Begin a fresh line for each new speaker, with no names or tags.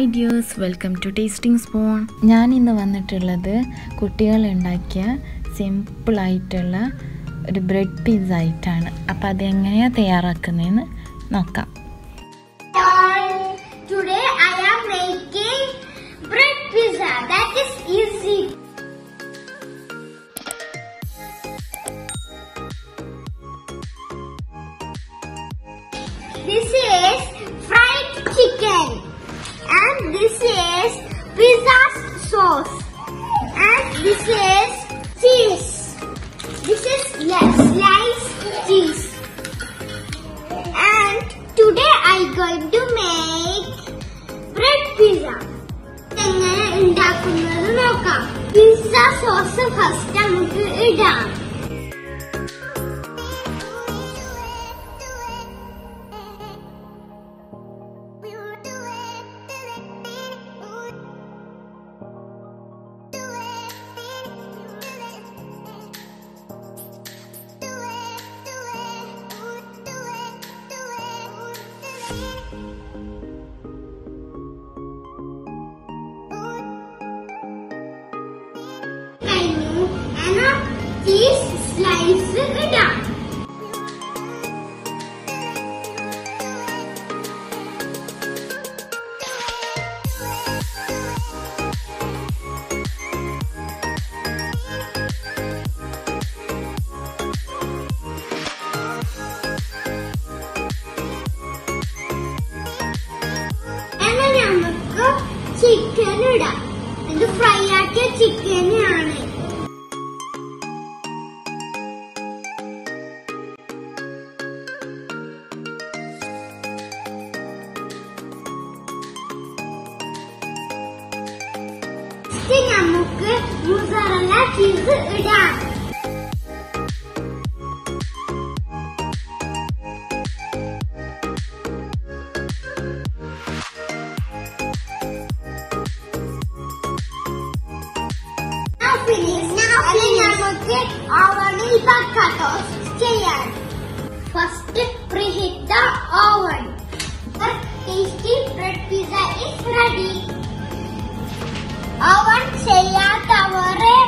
Dears welcome to tasting spoon ഞാൻ ഇന്ന് വന്നിട്ടുള്ളത് കുട്ടികൾ ഉണ്ടാക്കിയ സിമ്പിളായിട്ടുള്ള ഒരു ബ്രെഡ് പിസ്സ ആയിട്ടാണ് അപ്പോൾ അതെങ്ങനെയാണ് തയ്യാറാക്കുന്നതെന്ന് നോക്കാം
Today I am making bread pizza. That is easy. This is fried chicken and this is pizza sauce and this is cheese. This is yes, sliced cheese. And today I'm going to make bread pizza. എങ്ങനെ ഉണ്ടാക്കുന്നത് നോക്കാം pizza sauce first നമുക്ക് ഇടാം കഴിഞ്ഞു എന്നാ cheese slice ഇടാം എന്നാ നമുക്ക് ചിക്കൻ ഇടാം ഇത് ഫ്രൈ ആക്കിയ ചിക്കനാണ് ഇനി നമുക്ക് മുസറല്ല ചീസ് ഇടാം Now finish. Now finish. നമുക്ക് ഓവനിൽ വെക്കാം ടോസ്റ്റ് ചെയ്യാൻ first preheat the oven tasty bread pizza is ready oven ചെയ്യാത്തവരെ